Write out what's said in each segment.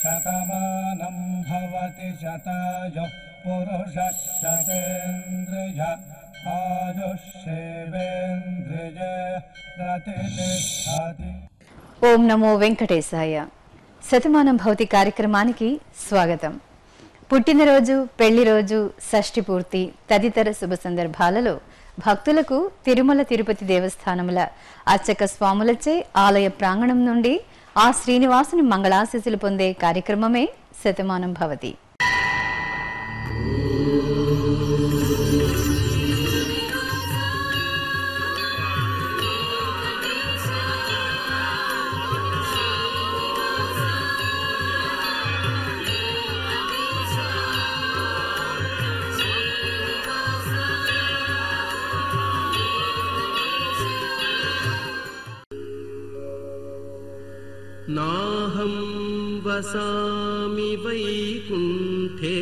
శతమానం భవతి శతాయు పురుష శతేంద్రియ ఆయుష్యేవేంద్రియ ప్రతిష్టతి ఓం నమో వెంకటేశాయ శతమానం భౌతి కార్యక్రమానికి స్వాగతం పుట్టినరోజు పెళ్లి రోజు షష్ఠి పూర్తి తదితర శుభ సందర్భాలలో భక్తులకు తిరుమల తిరుపతి దేవస్థానముల అర్చక స్వాములచే ఆలయ ప్రాంగణం నుండి ఆ శ్రీనివాసుని మంగళాశీసులు పొందే కార్యక్రమమే శతమానం భవతి नाहं वसामि वैकुण्ठे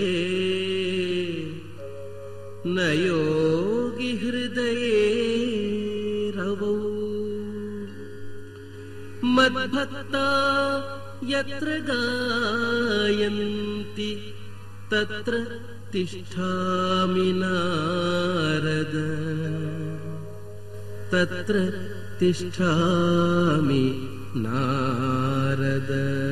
न योगि हृदये रवौ मद्भक्ता यत्र गायन्ति तत्र तिष्ठामि नारद तत्र तिष्ठामि नारद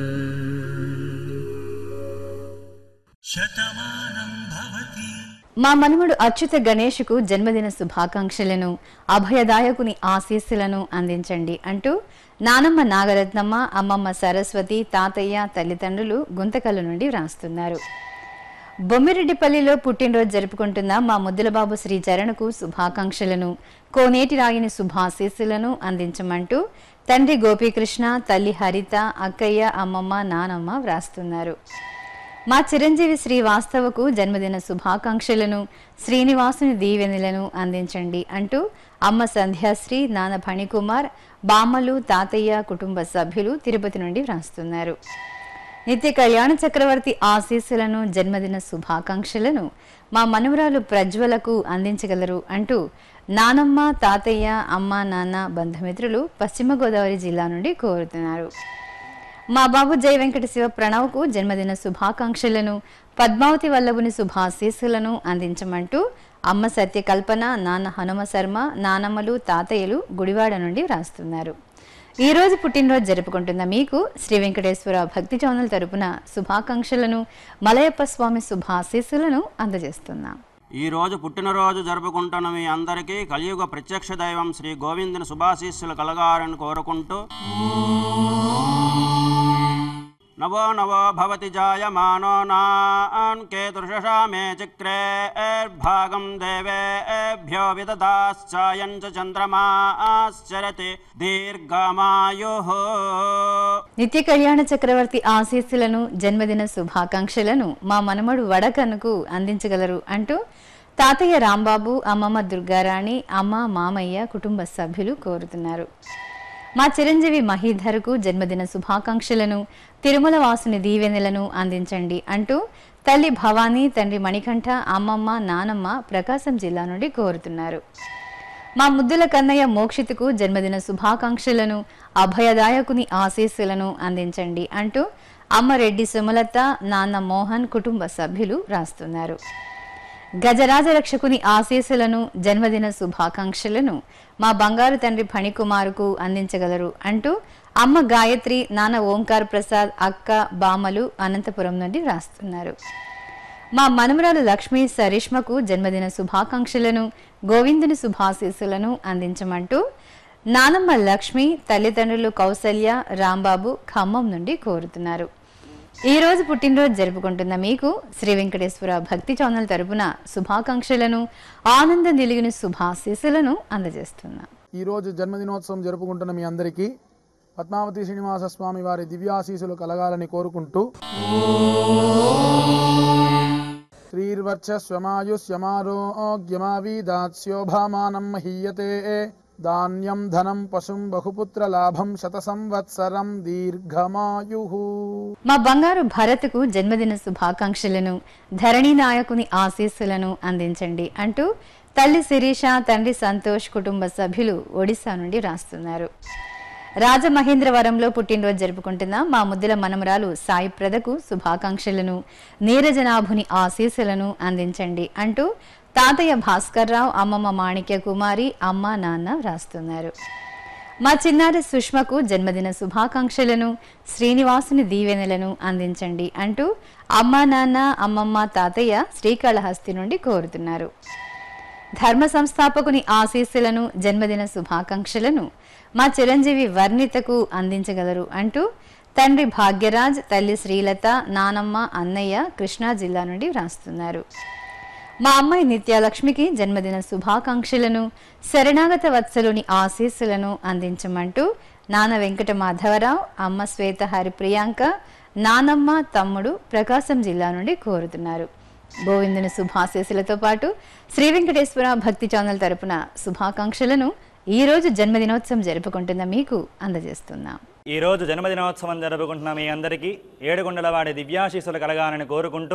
మా మనుమడు అచ్యుత గణేష్కు జన్మదిన శుభాకాంక్షలను అభయదాయకుని ఆశీస్సులను అందించండి అంటూ నానమ్మ నాగరత్నమ్మ అమ్మమ్మ సరస్వతి తాతయ్య తల్లిదండ్రులు గుంతకల నుండి వ్రాస్తున్నారు బొమ్మిరెడ్డిపల్లిలో పుట్టినరోజు జరుపుకుంటున్న మా ముద్దులబాబు శ్రీ చరణకు శుభాకాంక్షలను కోనేటి రాగిని శుభాశీస్సులను అందించమంటూ తండ్రి గోపీకృష్ణ తల్లి హరిత అక్కయ్య అమ్మమ్మ నానమ్మ వ్రాస్తున్నారు మా చిరంజీవి శ్రీ వాస్తవకు జన్మదిన శుభాకాంక్షలను శ్రీనివాసుని దీవెనలను అందించండి అంటూ అమ్మ సంధ్యాశ్రీ నాన్న ఫణికుమార్ బామ్మలు తాతయ్య కుటుంబ సభ్యులు తిరుపతి నుండి వ్రాస్తున్నారు నిత్య కళ్యాణ చక్రవర్తి ఆశీస్సులను జన్మదిన శుభాకాంక్షలను మా మనవరాలు ప్రజ్వలకు అందించగలరు అంటూ నానమ్మ తాతయ్య అమ్మ నాన్న బంధుమిత్రులు పశ్చిమ గోదావరి జిల్లా నుండి కోరుతున్నారు మా బాబు జయ వెంకట శివ ప్రణవ్కు జన్మదిన శుభాకాంక్షలను పద్మావతి వల్లభుని శుభాశీస్సులను అందించమంటూ అమ్మ సత్యకల్పన నాన్న హనుమ శర్మ నానమ్మలు తాతయ్యలు గుడివాడ నుండి వ్రాస్తున్నారు ఈ రోజు పుట్టినరోజు జరుపుకుంటున్న మీకు శ్రీ వెంకటేశ్వర భక్తి ఛానల్ తరపున శుభాకాంక్షలను మలయప్ప స్వామి శుభాశీస్సులను అందజేస్తున్నాం ఈ రోజు పుట్టినరోజు జరుపుకుంటున్న మీ అందరికీ కలియుగ ప్రత్యక్ష దైవం శ్రీ గోవిందుని శుభాశీస్సులు కలగాలని కోరుకుంటూ నవో నవో భవతి జాయమానో నాన్ కేతుర్షషా మే చక్రే భాగం దేవేభ్యో విదదాశ్చాయం చ చంద్రమాశ్చరతి దీర్ఘమాయు నిత్య కళ్యాణ చక్రవర్తి ఆశీస్సులను జన్మదిన శుభాకాంక్షలను మా మనమడు వడకన్నుకు అందించగలరు అంటూ తాతయ్య రాంబాబు అమ్మమ్మ దుర్గారాణి అమ్మ మామయ్య కుటుంబ సభ్యులు కోరుతున్నారు మా చిరంజీవి మహీధర్కు జన్మదిన శుభాకాంక్షలను తిరుమల వాసుని దీవెనలను అందించండి అంటూ తల్లి భవానీ తండ్రి మణికంఠ అమ్మమ్మ నానమ్మ ప్రకాశం జిల్లా నుండి కోరుతున్నారు మా ముద్దుల కన్నయ్య మోక్షితకు జన్మదిన శుభాకాంక్షలను అభయదాయకుని ఆశీస్సులను అందించండి అంటూ అమ్మ రెడ్డి సుమలత నాన్న మోహన్ కుటుంబ సభ్యులు రాస్తున్నారు గజరాజ రక్షకుని ఆశీస్సులను జన్మదిన శుభాకాంక్షలను మా బంగారు తండ్రి ఫణికుమారుకు అందించగలరు అంటూ అమ్మ గాయత్రి నాన్న ఓంకార్ ప్రసాద్ అక్క బామలు అనంతపురం నుండి వ్రాస్తున్నారు మా మనుమరాలు లక్ష్మీ సరిష్మకు జన్మదిన శుభాకాంక్షలను గోవిందుని శుభాశీస్సులను అందించమంటూ నానమ్మ లక్ష్మి తల్లిదండ్రులు కౌసల్య రాంబాబు ఖమ్మం నుండి కోరుతున్నారు ఈ రోజు పుట్టినరోజు జరుపుకుంటున్న మీకు శ్రీ వెంకటేశ్వర భక్తి ఛానల్ తరపున శుభాకాంక్షలను ఆనంద నిలిగిన శుభాశీస్సులను అందజేస్తున్నా ఈరోజు జన్మదినోత్సవం జరుపుకుంటున్న మీ అందరికీ పద్మావతి శ్రీనివాస స్వామి వారి దివ్యాశీసులు కలగాలని కోరుకుంటూ శ్రీర్వర్చస్వమాయుష్యమారోగ్యమావీదాస్యోభామానం మహీయతే ధాన్యం ధనం పశుం బహుపుత్ర లాభం శత సంవత్సరం దీర్ఘమాయు మా బంగారు భరత్కు జన్మదిన శుభాకాంక్షలను ధరణి నాయకుని ఆశీస్సులను అందించండి అంటూ తల్లి శిరీష తండ్రి సంతోష్ కుటుంబ సభ్యులు ఒడిశా నుండి రాస్తున్నారు రాజమహేంద్రవరంలో పుట్టినరోజు జరుపుకుంటున్న మా ముద్దుల మనమరాలు సాయి ప్రదకు శుభాకాంక్షలను నీరజనాభుని ఆశీస్సులను అందించండి అంటూ తాతయ్య భాస్కర్రావు అమ్మమ్మ మాణిక్య కుమారి అమ్మ నాన్న రాస్తున్నారు మా చిన్నారి సుష్మకు జన్మదిన శుభాకాంక్షలను శ్రీనివాసుని దీవెనలను అందించండి అంటూ అమ్మా నాన్న అమ్మమ్మ తాతయ్య శ్రీకాళహస్తి నుండి కోరుతున్నారు ధర్మ సంస్థాపకుని ఆశీస్సులను జన్మదిన శుభాకాంక్షలను మా చిరంజీవి వర్ణితకు అందించగలరు అంటూ తండ్రి భాగ్యరాజ్ తల్లి శ్రీలత నానమ్మ అన్నయ్య కృష్ణా జిల్లా నుండి వ్రాస్తున్నారు మా అమ్మాయి నిత్యలక్ష్మికి జన్మదిన శుభాకాంక్షలను శరణాగత వత్సలుని ఆశీస్సులను అందించమంటూ నాన్న వెంకట మాధవరావు అమ్మ శ్వేత హరి ప్రియాంక నానమ్మ తమ్ముడు ప్రకాశం జిల్లా నుండి కోరుతున్నారు గోవిందుని శుభాశీస్సులతో పాటు శ్రీ వెంకటేశ్వర భక్తి ఛానల్ తరపున శుభాకాంక్షలను ఈ రోజు జన్మదినోత్సవం జరుపుకుంటున్న మీకు అందజేస్తున్నాం ఈ రోజు జన్మదినోత్సవం జరుపుకుంటున్న మీ అందరికీ ఏడుగుండల వాడి దివ్యాశీస్సులు కలగాలని కోరుకుంటూ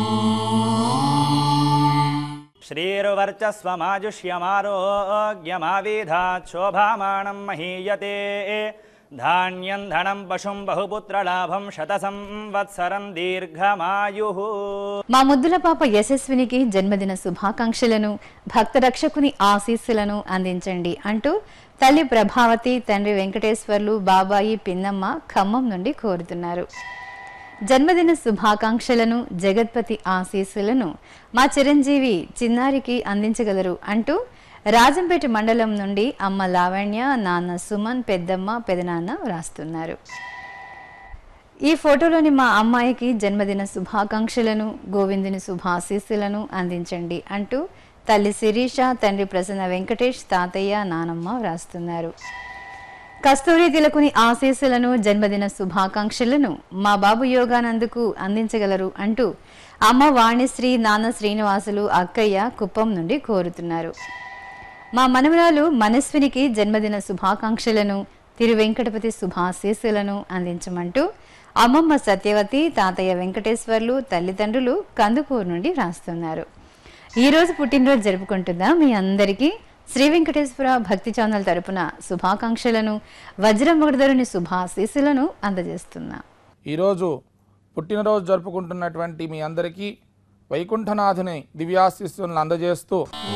శ్రీరువర్చస్వమాజుష్యమారోగ్యమావిధాత్ శోభామానం మహీయతే ధాన్యం ధనం పశుం బహుపుత్రలాభం శత సంవత్సరం దీర్ఘమాయు మా ముద్దుల పాప యశస్వినికి జన్మదిన శుభాకాంక్షలను భక్త రక్షకుని ఆశీస్సులను అందించండి అంటూ తల్లి ప్రభావతి తండ్రి వెంకటేశ్వర్లు బాబాయి పిన్నమ్మ ఖమ్మం నుండి కోరుతున్నారు జన్మదిన శుభాకాంక్షలను జగత్పతి ఆశీస్సులను మా చిరంజీవి చిన్నారికి అందించగలరు అంటూ రాజంపేట మండలం నుండి అమ్మ లావణ్య నాన్న సుమన్ పెద్దమ్మ పెదనాన్న వ్రాస్తున్నారు ఈ ఫోటోలోని మా అమ్మాయికి జన్మదిన శుభాకాంక్షలను గోవిందుని శుభాశీస్సులను అందించండి అంటూ తల్లి శిరీష తండ్రి ప్రసన్న వెంకటేష్ తాతయ్య నానమ్మ వ్రాస్తున్నారు కస్తూరి తిలకుని ఆశీస్సులను జన్మదిన శుభాకాంక్షలను మా బాబు యోగానందుకు అందించగలరు అంటూ అమ్మ వాణిశ్రీ నాన్న శ్రీనివాసులు అక్కయ్య కుప్పం నుండి కోరుతున్నారు మా మనవరాలు మనస్వినికి జన్మదిన శుభాకాంక్షలను తిరు వెంకటపతి శుభాశీస్సులను అందించమంటూ అమ్మమ్మ సత్యవతి తాతయ్య వెంకటేశ్వర్లు తల్లిదండ్రులు కందుకూరు నుండి రాస్తున్నారు ఈ రోజు పుట్టినరోజు జరుపుకుంటున్న మీ అందరికీ శ్రీ వెంకటేశ్వర భక్తి ఛానల్ తరపున శుభాకాంక్షలను వజ్రముగడదరుని శుభాశీస్సులను అందజేస్తున్నా ఈరోజు పుట్టినరోజు జరుపుకుంటున్నటువంటి మీ అందరికీ వైకుంఠనాథుని దివ్యాశిస్సులను అందజేస్తూ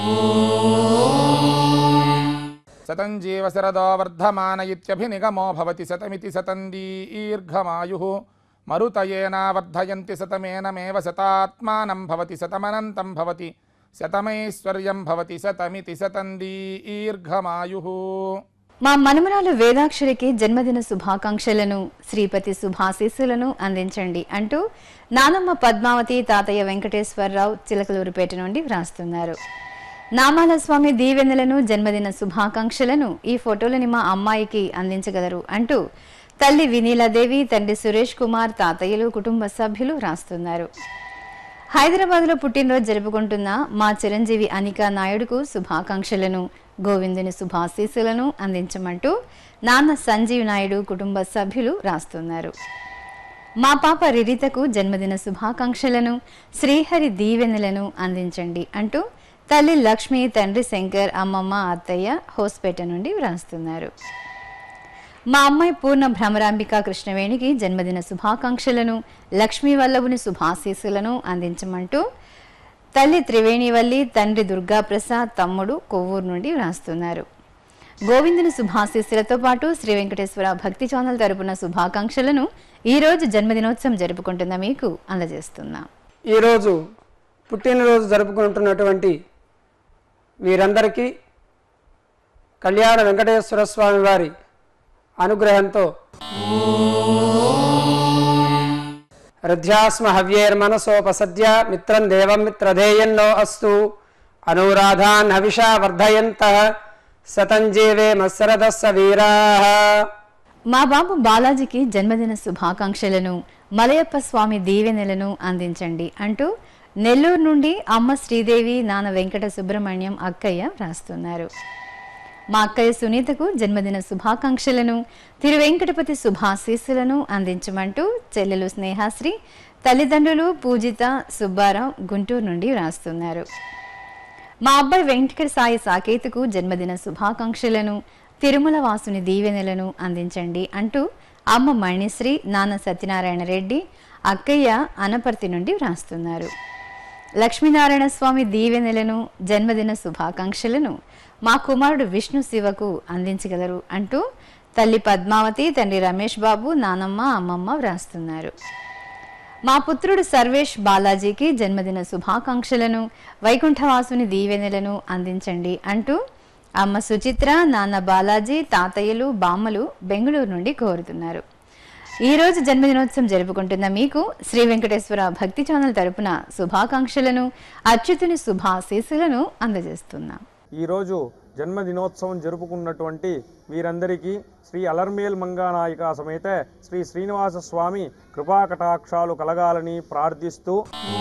శతం జీవ శరదో వర్ధమాన ఇత్యభినిగమో భవతి శతమితి శతం దీర్ఘమాయు మరుతయేనా వర్ధయంతి శతమేనమేవ శతాత్మానం భవతి శతమనంతం భవతి శతమైశ్వర్యం భవతి శతమితి శతం దీర్ఘమాయు మా మనమరాలు వేదాక్షరికి జన్మదిన శుభాకాంక్షలను శ్రీపతి శుభాశీస్సులను అందించండి అంటూ నానమ్మ పద్మావతి తాతయ్య వెంకటేశ్వరరావు చిలకలూరుపేట నుండి వ్రాస్తున్నారు నామాల స్వామి దీవెనలను జన్మదిన శుభాకాంక్షలను ఈ ఫోటోలని మా అమ్మాయికి అందించగలరు అంటూ తల్లి వినీలాదేవి తండ్రి సురేష్ కుమార్ తాతయ్యలు కుటుంబ సభ్యులు రాస్తున్నారు హైదరాబాద్లో పుట్టినరోజు జరుపుకుంటున్న మా చిరంజీవి అనికా నాయుడుకు శుభాకాంక్షలను గోవిందుని శుభాశీస్సులను అందించమంటూ నాన్న సంజీవ్ నాయుడు కుటుంబ సభ్యులు రాస్తున్నారు మా పాప రిరితకు జన్మదిన శుభాకాంక్షలను శ్రీహరి దీవెనలను అందించండి అంటూ తల్లి లక్ష్మి తండ్రి శంకర్ అమ్మమ్మ అత్తయ్య హోస్పేట నుండి వ్రాస్తున్నారు మా అమ్మాయి పూర్ణ భ్రమరాంబిక కృష్ణవేణికి జన్మదిన శుభాకాంక్షలను లక్ష్మీ వల్లభుని శుభాశీస్సులను అందించమంటూ తల్లి త్రివేణివల్లి తండ్రి దుర్గాప్రసాద్ తమ్ముడు కొవ్వూరు నుండి వ్రాస్తున్నారు గోవిందుని శుభాశీస్సులతో పాటు శ్రీ వెంకటేశ్వర భక్తి ఛానల్ తరపున శుభాకాంక్షలను ఈ రోజు జన్మదినోత్సవం జరుపుకుంటున్న మీకు అందజేస్తున్నాం ఈరోజు పుట్టినరోజు జరుపుకుంటున్నటువంటి వీరందరికీ కళ్యాణ వెంకటేశ్వర స్వామి వారి అనుగ్రహంతో హృద్యాస్మ హవ్యేర్మనసోపసద్య మిత్రం దేవం మిత్రధేయన్నో అస్తు అనురాధాన్ హవిషా వర్ధయంత సతంజీవే మత్సరదస్స వీరా మా బాబు బాలాజీకి జన్మదిన శుభాకాంక్షలను మలయప్ప స్వామి దీవెనలను అందించండి అంటూ నెల్లూరు నుండి అమ్మ శ్రీదేవి నాన్న వెంకట సుబ్రహ్మణ్యం అక్కయ్య రాస్తున్నారు మా అక్కయ్య సునీతకు జన్మదిన శుభాకాంక్షలను తిరు వెంకటపతి శుభాశీస్సులను అందించమంటూ చెల్లెలు స్నేహాశ్రీ తల్లిదండ్రులు పూజిత సుబ్బారావు గుంటూరు నుండి రాస్తున్నారు మా అబ్బాయి వెంకట సాయి సాకేతుకు జన్మదిన శుభాకాంక్షలను తిరుమల వాసుని దీవెనలను అందించండి అంటూ అమ్మ మణిశ్రీ నాన్న సత్యనారాయణ రెడ్డి అక్కయ్య అనపర్తి నుండి వ్రాస్తున్నారు లక్ష్మీనారాయణ స్వామి దీవెనలను జన్మదిన శుభాకాంక్షలను మా కుమారుడు విష్ణు శివకు అందించగలరు అంటూ తల్లి పద్మావతి తండ్రి రమేష్ బాబు నానమ్మ అమ్మమ్మ వ్రాస్తున్నారు మా పుత్రుడు సర్వేష్ బాలాజీకి జన్మదిన శుభాకాంక్షలను వైకుంఠవాసుని దీవెనలను అందించండి అంటూ అమ్మ సుచిత్ర నాన్న బాలాజీ తాతయ్యలు బామ్మలు బెంగళూరు నుండి కోరుతున్నారు ఈ రోజు జన్మదినోత్సవం జరుపుకుంటున్న మీకు శ్రీ వెంకటేశ్వర భక్తి ఛానల్ తరపున శుభాకాంక్షలను అచ్యుతుని శుభాశీస్సులను అందజేస్తున్నాం ఈరోజు జన్మదినోత్సవం జరుపుకున్నటువంటి వీరందరికీ శ్రీ అలర్మేల్ మంగానాయిక సమేత శ్రీ శ్రీనివాస స్వామి కృపాకటాక్షాలు కలగాలని ప్రార్థిస్తూ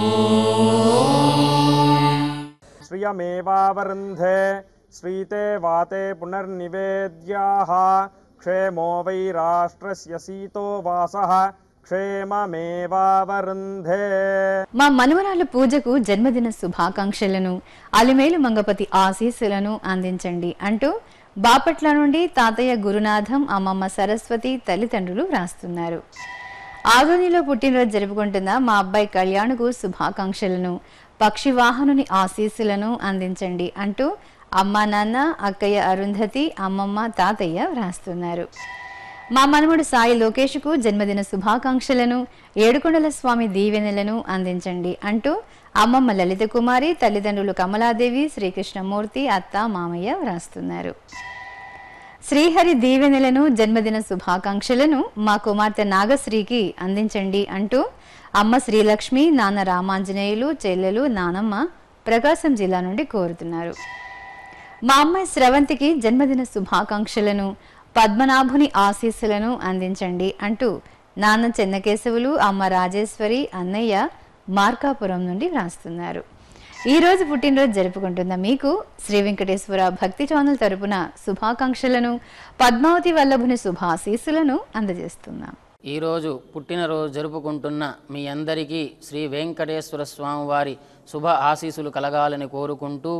శ్రియమేవావరుంధే శ్రీతే వాతే పునర్నివేద్యాః క్షేమో వై రాష్ట్రస్య సీతో వాసః క్షేమమేవావరుంధే మా మనుమరాలు పూజకు జన్మదిన శుభాకాంక్షలను అలిమేలు మంగపతి ఆశీస్సులను అందించండి అంటూ బాపట్ల నుండి తాతయ్య గురునాథం అమ్మమ్మ సరస్వతి తల్లిదండ్రులు వ్రాస్తున్నారు ఆదోనిలో పుట్టినరోజు జరుపుకుంటున్న మా అబ్బాయి కళ్యాణ్కు శుభాకాంక్షలను పక్షి వాహనుని ఆశీస్సులను అందించండి అంటూ అమ్మ నాన్న అక్కయ్య అరుంధతి అమ్మమ్మ తాతయ్య వ్రాస్తున్నారు మా మనముడు సాయి లోకేష్కు జన్మదిన శుభాకాంక్షలను ఏడుకొండల స్వామి దీవెనలను అందించండి అంటూ అమ్మమ్మ లలిత కుమారి తల్లిదండ్రులు కమలాదేవి శ్రీకృష్ణమూర్తి అత్త మామయ్య వ్రాస్తున్నారు శ్రీహరి దీవెనలను జన్మదిన శుభాకాంక్షలను మా కుమార్తె నాగశ్రీకి అందించండి అంటూ అమ్మ శ్రీలక్ష్మి నాన్న రామాంజనేయులు చెల్లెలు నానమ్మ ప్రకాశం జిల్లా నుండి కోరుతున్నారు మా అమ్మాయి స్రవంతికి జన్మదిన శుభాకాంక్షలను పద్మనాభుని ఆశీస్సులను అందించండి అంటూ నాన్న చెన్నకేశవులు అమ్మ రాజేశ్వరి అన్నయ్య మార్కాపురం నుండి వ్రాస్తున్నారు ఈ రోజు పుట్టినరోజు జరుపుకుంటున్న మీకు శ్రీ వెంకటేశ్వర భక్తి ఛానల్ తరపున శుభాకాంక్షలను పద్మావతి వల్లభుని శుభాశీస్సులను అందజేస్తున్నాం ఈరోజు పుట్టినరోజు జరుపుకుంటున్న మీ అందరికీ శ్రీ వెంకటేశ్వర స్వామి వారి శుభ ఆశీస్సులు కలగాలని కోరుకుంటూ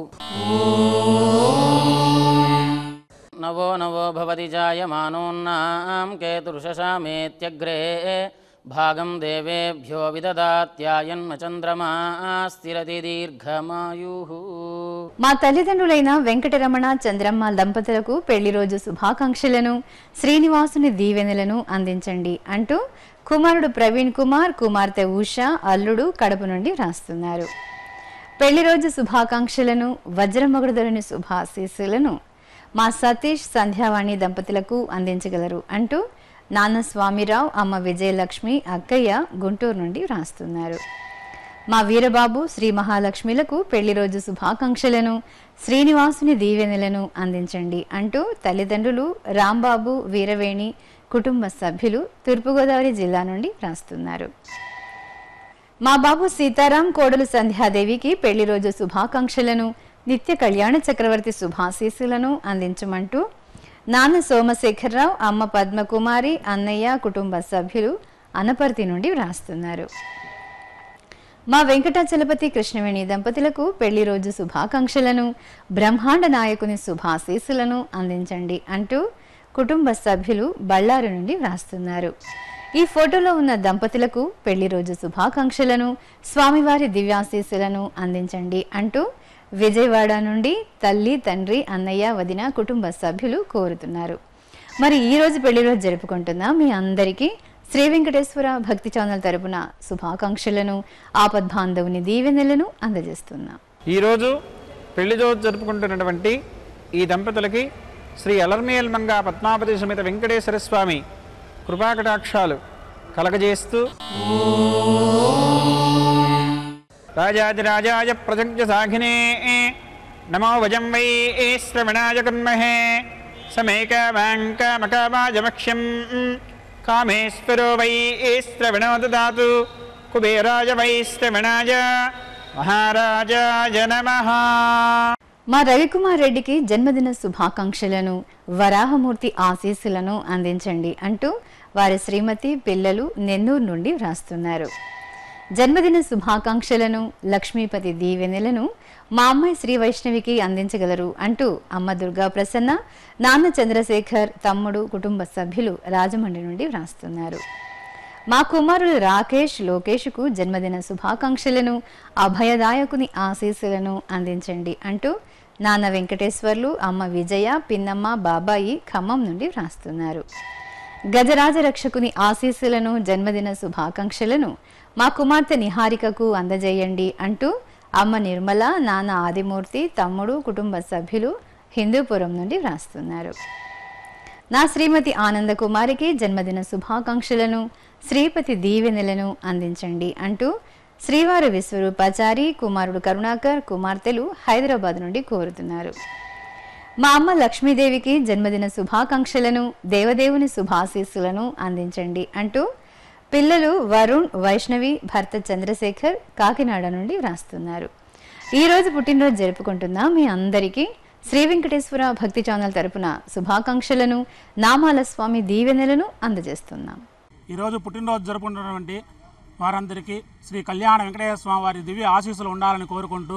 నవో నవో భవతి జాయమానోన్నాం కేతుర్షశామేత్యగ్రే భాగం దేవేభ్యో విదదాత్యాయన్మ చంద్రమా స్థిరతి దీర్ఘమాయు మా తల్లిదండ్రులైన వెంకటరమణ చంద్రమ్మ దంపతులకు పెళ్లి రోజు శుభాకాంక్షలను శ్రీనివాసుని దీవెనలను అందించండి అంటూ కుమారుడు ప్రవీణ్ కుమార్ కుమార్తె ఉష అల్లుడు కడప నుండి వ్రాస్తున్నారు పెళ్లి రోజు శుభాకాంక్షలను వజ్రమగుడుదరుని శుభాశీస్సులను మా సతీష్ సంధ్యావాణి దంపతులకు అందించగలరు అంటూ నాన్న స్వామిరావు అమ్మ విజయలక్ష్మి అక్కయ్య గుంటూరు నుండి వ్రాస్తున్నారు మా వీరబాబు శ్రీ మహాలక్ష్మిలకు పెళ్లి రోజు శుభాకాంక్షలను శ్రీనివాసుని దీవెనలను అందించండి అంటూ తల్లిదండ్రులు రాంబాబు వీరవేణి కుటుంబ సభ్యులు తూర్పుగోదావరి జిల్లా నుండి వ్రాస్తున్నారు మా బాబు సీతారాం కోడలు సంధ్యాదేవికి పెళ్లి రోజు శుభాకాంక్షలను నిత్య కళ్యాణ చక్రవర్తి శుభాశీస్సులను అందించమంటూ నాన్న సోమశేఖరరావు అమ్మ పద్మకుమారి అన్నయ్య కుటుంబ సభ్యులు అనపర్తి నుండి వ్రాస్తున్నారు మా వెంకటాచలపతి కృష్ణవేణి దంపతులకు పెళ్లి రోజు శుభాకాంక్షలను బ్రహ్మాండ నాయకుని శుభాశీస్సులను అందించండి అంటూ కుటుంబ సభ్యులు బళ్ళారు నుండి వ్రాస్తున్నారు ఈ ఫోటోలో ఉన్న దంపతులకు పెళ్లి రోజు శుభాకాంక్షలను స్వామివారి దివ్యాశీస్సులను అందించండి అంటూ విజయవాడ నుండి తల్లి తండ్రి అన్నయ్య వదిన కుటుంబ సభ్యులు కోరుతున్నారు మరి ఈ రోజు పెళ్లి రోజు జరుపుకుంటున్న మీ అందరికీ శ్రీ వెంకటేశ్వర భక్తి ఛానల్ తరపున శుభాకాంక్షలను ఆపద్బాంధవుని దీవెనలను అందజేస్తున్నాం ఈరోజు పెళ్లి రోజు జరుపుకుంటున్నటువంటి ఈ దంపతులకి శ్రీ అలర్మేల్ మంగా పద్మాపతి సమేత వెంకటేశ్వర స్వామి కృపాకటాక్షాలు కలగజేస్తూ రాజాదిరాజాయ ప్రజజ్ఞ సాఘినే నమో వజం వై శ్రవణాయ కన్మహే సమేకమాంకమకామాజమక్ష్యం కామేశ్వరో వై శ్రవణో దదాతు కుబేరాయ వై శ్రవణాయ మహారాజాయ నమః మా రవికుమార్ రెడ్డికి జన్మదిన శుభాకాంక్షలను వరాహమూర్తి ఆశీస్సులను అందించండి అంటూ వారి శ్రీమతి పిల్లలు నెన్నూరు నుండి వ్రాస్తున్నారు జన్మదిన శుభాకాంక్షలను లక్ష్మీపతి దీవెనెలను మా అమ్మాయి శ్రీ వైష్ణవికి అందించగలరు అంటూ అమ్మ దుర్గా ప్రసన్న నాన్న చంద్రశేఖర్ తమ్ముడు కుటుంబ సభ్యులు రాజమండ్రి నుండి వ్రాస్తున్నారు మా కుమారులు రాకేష్ లోకేష్కు జన్మదిన శుభాకాంక్షలను అభయదాయకుని ఆశీస్సులను అందించండి అంటూ నాన్న వెంకటేశ్వర్లు అమ్మ విజయ పిన్నమ్మ బాబాయి ఖమ్మం నుండి వ్రాస్తున్నారు గజరాజ రక్షకుని ఆశీస్సులను జన్మదిన శుభాకాంక్షలను మా కుమార్తె నిహారికకు అందజేయండి అంటూ అమ్మ నిర్మల నాన్న ఆదిమూర్తి తమ్ముడు కుటుంబ సభ్యులు హిందూపురం నుండి వ్రాస్తున్నారు నా శ్రీమతి ఆనందకుమారికి జన్మదిన శుభాకాంక్షలను శ్రీపతి దీవెనలను అందించండి అంటూ శ్రీవారి విశ్వరూపాచారి కుమారుడు కరుణాకర్ కుమార్తెలు హైదరాబాద్ నుండి కోరుతున్నారు మా అమ్మ లక్ష్మీదేవికి జన్మదిన శుభాకాంక్షలను దేవదేవుని శుభాశీస్సులను అందించండి అంటూ పిల్లలు వరుణ్ వైష్ణవి భర్త చంద్రశేఖర్ కాకినాడ నుండి వ్రాస్తున్నారు ఈ రోజు పుట్టినరోజు జరుపుకుంటున్న మీ అందరికీ శ్రీ వెంకటేశ్వర భక్తి ఛానల్ తరపున శుభాకాంక్షలను నామాల స్వామి దీవెనలను అందజేస్తున్నాం ఈరోజు పుట్టినరోజు జరుపుకుంటున్నటువంటి వారందరికీ శ్రీ కళ్యాణ వెంకటేశ్వర స్వామి వారి దివ్య ఆశీస్సులు ఉండాలని కోరుకుంటూ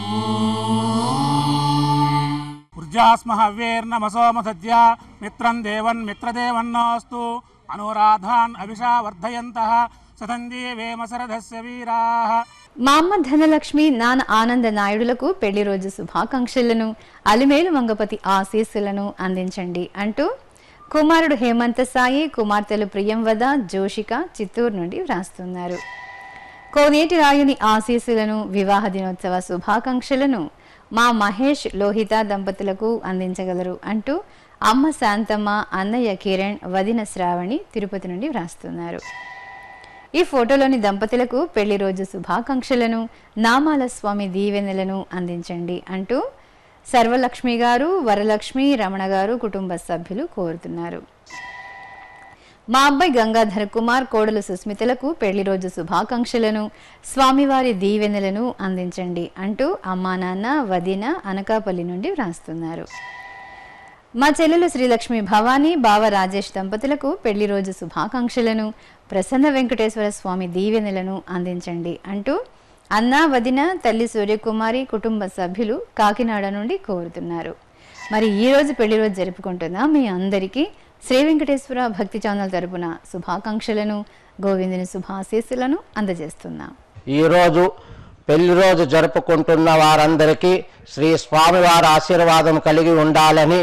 వృద్ధాస్మ హవ్యేర్నమసోమ సద్య మిత్రం దేవన్ మిత్రదేవన్నోస్తు అనురాధాన్ అభిషా వర్ధయంత సతంజీవేమ శరథస్య వీరాః మా అమ్మ ధనలక్ష్మి నాన్న ఆనంద నాయుడులకు పెళ్లి రోజు శుభాకాంక్షలను అలిమేలు మంగపతి ఆశీస్సులను అందించండి అంటూ కుమారుడు హేమంత సాయి కుమార్తెలు ప్రియంవద జోషిక చిత్తూరు నుండి వ్రాస్తున్నారు కోనేటి రాయుని ఆశీస్సులను వివాహ దినోత్సవ శుభాకాంక్షలను మా మహేష్ లోహిత దంపతులకు అందించగలరు అంటూ అమ్మ శాంతమ్మ అన్నయ్య కిరణ్ వదిన శ్రావణి తిరుపతి నుండి వ్రాస్తున్నారు ఈ ఫోటోలోని దంపతులకు పెళ్లి రోజు శుభాకాంక్షలను నామాల స్వామి దీవెనలను అందించండి అంటూ సర్వలక్ష్మి గారు వరలక్ష్మి రమణ గారు కుటుంబ సభ్యులు కోరుతున్నారు మా అబ్బాయి గంగాధర్ కుమార్ కోడలు సుస్మితలకు పెళ్లి రోజు శుభాకాంక్షలను స్వామివారి దీవెనలను అందించండి అంటూ అమ్మా నాన్న వదిన అనకాపల్లి నుండి వ్రాస్తున్నారు మా చెల్లెలు శ్రీలక్ష్మి భవానీ బావ రాజేష్ దంపతులకు పెళ్లి రోజు శుభాకాంక్షలను ప్రసన్న వెంకటేశ్వర స్వామి దీవెనలను అందించండి అంటూ అన్న వదిన తల్లి సూర్యకుమారి కుటుంబ సభ్యులు కాకినాడ నుండి కోరుతున్నారు మరి ఈ రోజు పెళ్లి రోజు జరుపుకుంటున్న మీ అందరికీ శ్రీ వెంకటేశ్వర భక్తి ఛానల్ తరపున శుభాకాంక్షలను గోవిందుని శుభాశీస్సులను అందజేస్తున్నాం ఈరోజు పెళ్లి రోజు జరుపుకుంటున్న వారందరికీ శ్రీ స్వామివారి ఆశీర్వాదం కలిగి ఉండాలని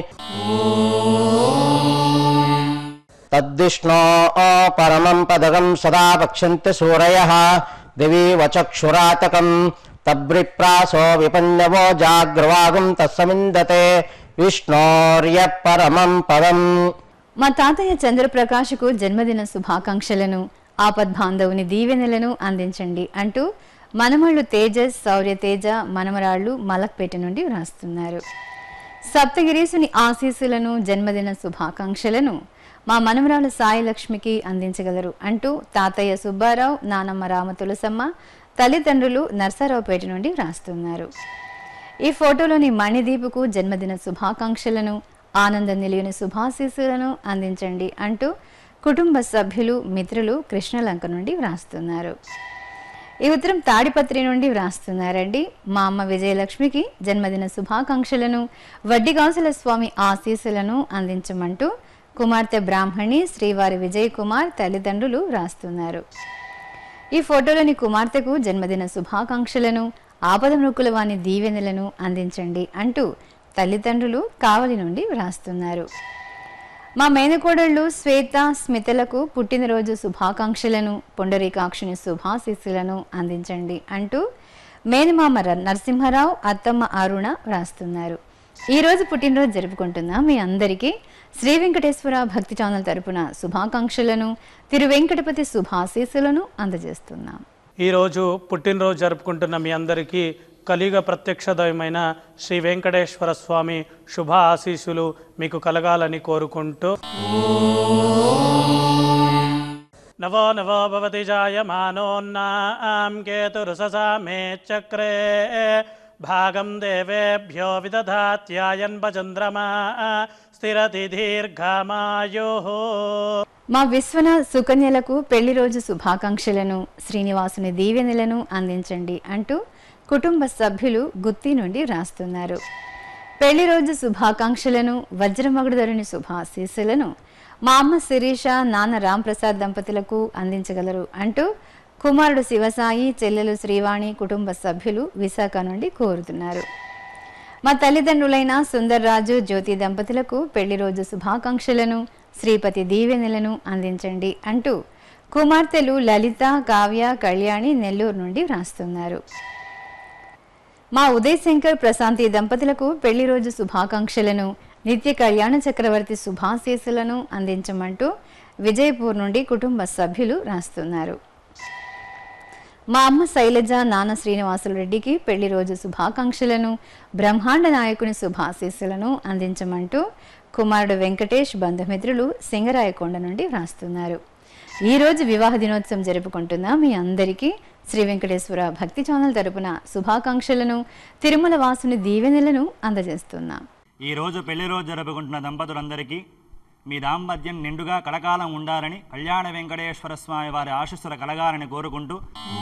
తద్దిష్ణో పరమం పదగం సదా వక్ష్యంతి సూరయ దివి వచక్షురాతకం తబ్రిప్రాసో విపన్నవో జాగ్రవాగం తస్సమిందతే విష్ణోర్య పరమం పదం మా తాతయ్య చంద్రప్రకాష్కు జన్మదిన శుభాకాంక్షలను ఆపద్బాంధవుని దీవెనలను అందించండి అంటూ మనమళ్ళు తేజస్ శౌర్య తేజ మనమరాళ్ళు మలక్పేట నుండి వ్రాస్తున్నారు సప్తగిరీసుని ఆశీస్సులను జన్మదిన శుభాకాంక్షలను మా మనమరాలు సాయి లక్ష్మికి అందించగలరు అంటూ తాతయ్య సుబ్బారావు నానమ్మ రామ తులసమ్మ తల్లిదండ్రులు నర్సారావుపేట నుండి వ్రాస్తున్నారు ఈ ఫోటోలోని మణిదీపుకు జన్మదిన శుభాకాంక్షలను ఆనంద నిలియని శుభాశీస్సులను అందించండి అంటూ కుటుంబ సభ్యులు మిత్రులు కృష్ణలంక నుండి వ్రాస్తున్నారు ఈ ఉత్తరం తాడిపత్రి నుండి వ్రాస్తున్నారండి మా అమ్మ విజయలక్ష్మికి జన్మదిన శుభాకాంక్షలను వడ్డిగాసుల స్వామి ఆశీస్సులను అందించమంటూ కుమార్తె బ్రాహ్మణి శ్రీవారి విజయ్ కుమార్ తల్లిదండ్రులు వ్రాస్తున్నారు ఈ ఫోటోలోని కుమార్తెకు జన్మదిన శుభాకాంక్షలను ఆపద మృక్కుల వాని దీవెనలను అందించండి అంటూ తల్లిదండ్రులు కావలి నుండి వ్రాస్తున్నారు మా మేనకోడళ్ళు శ్వేత స్మితలకు పుట్టినరోజు శుభాకాంక్షలను పుండరీకాక్షుని శుభాశీస్సులను అందించండి అంటూ మేనమామ ర- నరసింహారావు అత్తమ్మ అరుణ వ్రాస్తున్నారు ఈ రోజు పుట్టినరోజు జరుపుకుంటున్న మీ అందరికీ శ్రీ వెంకటేశ్వర భక్తి ఛానల్ తరపున శుభాకాంక్షలను తిరు వెంకటపతి శుభాశీస్సులను అందజేస్తున్నాం ఈరోజు పుట్టినరోజు జరుపుకుంటున్న మీ అందరికీ కలియుగ ప్రత్యక్ష దైవమైన శ్రీ వెంకటేశ్వర స్వామి శుభ ఆశీస్సులు మీకు కలగాలని కోరుకుంటూ నవో నవో భవతి జాయమానోన్నాం కేతురుససా మే చక్రే భాగం దేవేభ్యో విదధాత్యాయన్ భచంద్రమా స్థిరతి దీర్ఘమాయో మా విశ్వన సుకన్యలకు పెళ్లి రోజు శుభాకాంక్షలను శ్రీనివాసుని దీవెనలను అందించండి అంటూ కుటుంబ సభ్యులు గుత్తి నుండి వ్రాస్తున్నారు పెళ్లి రోజు శుభాకాంక్షలను వజ్రమగుడుదరుని శుభాశీస్సులను మా అమ్మ శిరీష నాన్న రాంప్రసాద్ దంపతులకు అందించగలరు అంటూ కుమారుడు శివసాయి చెల్లెలు శ్రీవాణి కుటుంబ సభ్యులు విశాఖ నుండి కోరుతున్నారు మా తల్లిదండ్రులైన సుందర్రాజు జ్యోతి దంపతులకు పెళ్లి రోజు శుభాకాంక్షలను శ్రీపతి దీవెనలను అందించండి అంటూ కుమార్తెలు లలిత కావ్య కళ్యాణి నెల్లూరు నుండి వ్రాస్తున్నారు మా ఉదయ్ శంకర్ ప్రశాంతి దంపతులకు పెళ్లి రోజు శుభాకాంక్షలను నిత్య కళ్యాణ చక్రవర్తి శుభాశీస్సులను అందించమంటూ విజయపూర్ నుండి కుటుంబ సభ్యులు రాస్తున్నారు మా అమ్మ శైలజ నాన్న శ్రీనివాసులు రెడ్డికి పెళ్లి రోజు శుభాకాంక్షలను బ్రహ్మాండ నాయకుని శుభాశీస్సులను అందించమంటూ కుమారుడు వెంకటేష్ బంధుమిత్రులు సింగరాయకొండ నుండి వ్రాస్తున్నారు ఈ రోజు వివాహ దినోత్సవం జరుపుకుంటున్న మీ అందరికీ శ్రీ వెంకటేశ్వర భక్తి ఛానల్ తరపున శుభాకాంక్షలను తిరుమల వాసుని దీవెనలను అందజేస్తున్నాం ఈ రోజు పెళ్లి రోజు జరుపుకుంటున్న దంపతులందరికీ మీ దాంపత్యం నిండుగా కలకాలం ఉండాలని కళ్యాణ వెంకటేశ్వర స్వామి వారి ఆశస్సులు కలగాలని కోరుకుంటూ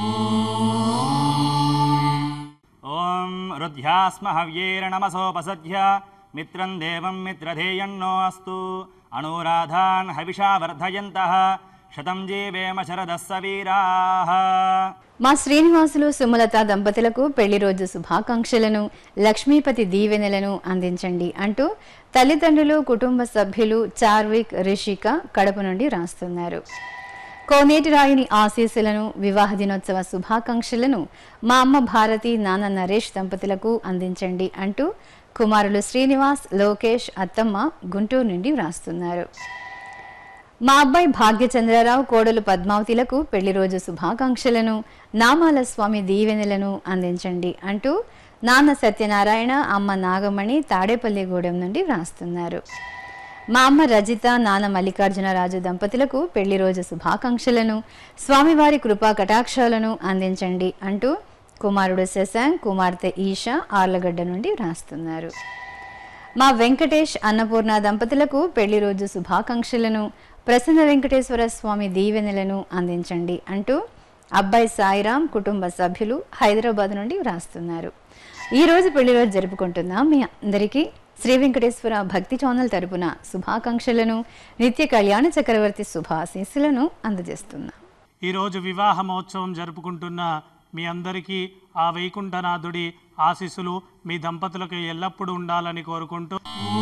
ఓం రుధ్యాస్మ హవ్యేర నమసోపసధ్య మిత్రం దేవం మిత్రధేయన్నో అస్తు అనురాధాన్ హవిషా వర్ధయంతః శతం జీవేమ శరదస్స వీరాః మా శ్రీనివాసులు సుమలత దంపతులకు పెళ్లి రోజు శుభాకాంక్షలను లక్ష్మీపతి దీవెనలను అందించండి అంటూ తల్లిదండ్రులు కుటుంబ సభ్యులు చార్విక్ రిషిక కడప నుండి రాస్తున్నారు కోనేటి రాయుని ఆశీస్సులను వివాహ దినోత్సవ శుభాకాంక్షలను మా అమ్మ భారతి నాన్న నరేష్ దంపతులకు అందించండి అంటూ కుమారులు శ్రీనివాస్ లోకేష్ అత్తమ్మ గుంటూరు నుండి వ్రాస్తున్నారు మా అబ్బాయి భాగ్యచంద్రరావు కోడలు పద్మావతిలకు పెళ్లి రోజు శుభాకాంక్షలను నామాల స్వామి దీవెనలను అందించండి అంటూ నాన్న సత్యనారాయణ అమ్మ నాగమణి తాడేపల్లిగూడెం నుండి వ్రాస్తున్నారు మా అమ్మ రజిత నాన్న మల్లికార్జునరాజు దంపతులకు పెళ్లి రోజు శుభాకాంక్షలను స్వామివారి కృపా కటాక్షాలను అందించండి అంటూ కుమారుడు శశాంక్ కుమార్తె ఈషా ఆర్లగడ్డ నుండి వ్రాస్తున్నారు మా వెంకటేష్ అన్నపూర్ణ దంపతులకు పెళ్లి రోజు శుభాకాంక్షలను ప్రసన్న వెంకటేశ్వర స్వామి దీవెనలను అందించండి అంటూ అబ్బాయి సాయిరాం కుటుంబ సభ్యులు హైదరాబాద్ నుండి వ్రాస్తున్నారు ఈ రోజు పెళ్లి రోజు జరుపుకుంటున్న మీ అందరికీ శ్రీ వెంకటేశ్వర భక్తి ఛానల్ తరపున శుభాకాంక్షలను నిత్య కళ్యాణ చక్రవర్తి శుభాశీస్సులను అందజేస్తున్నాం ఈరోజు వివాహ మహోత్సవం జరుపుకుంటున్న మీ అందరికీ ఆ వైకుంఠనాథుడి ఆశీస్సులు మీ దంపతులకు ఎల్లప్పుడూ ఉండాలని కోరుకుంటూ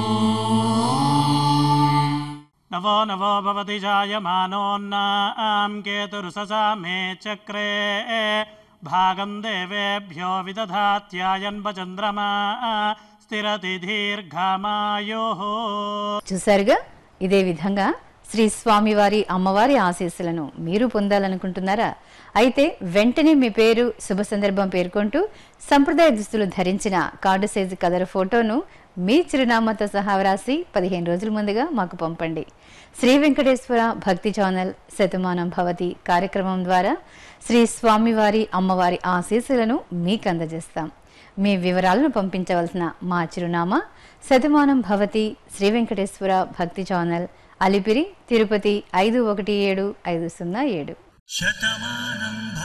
నవో నవో భవతి జాయమానోన్నాం కేతురుససా మే చక్రే భాగం దేవేభ్యో విదధాత్యాయన్వ చంద్రమా స్థిరతి దీర్ఘమాయో చూసారుగా ఇదే విధంగా శ్రీ స్వామివారి అమ్మవారి ఆశీస్సులను మీరు పొందాలనుకుంటున్నారా అయితే వెంటనే మీ పేరు శుభ సందర్భం పేర్కొంటూ సంప్రదాయ దుస్తులు ధరించిన కార్డు సైజు కలర్ ఫోటోను మీ చిరునామాతో సహా వ్రాసి పదిహేను రోజుల ముందుగా మాకు పంపండి శ్రీ వెంకటేశ్వర భక్తి ఛానల్ శతమానం భవతి కార్యక్రమం ద్వారా శ్రీ స్వామివారి అమ్మవారి ఆశీస్సులను మీకు అందజేస్తాం మీ వివరాలను పంపించవలసిన మా చిరునామా శతమానం భవతి శ్రీ వెంకటేశ్వర భక్తి ఛానల్ అలిపిరి తిరుపతి ఐదు ఒకటి ఏడు ఐదు సున్నా ఏడు శతమానం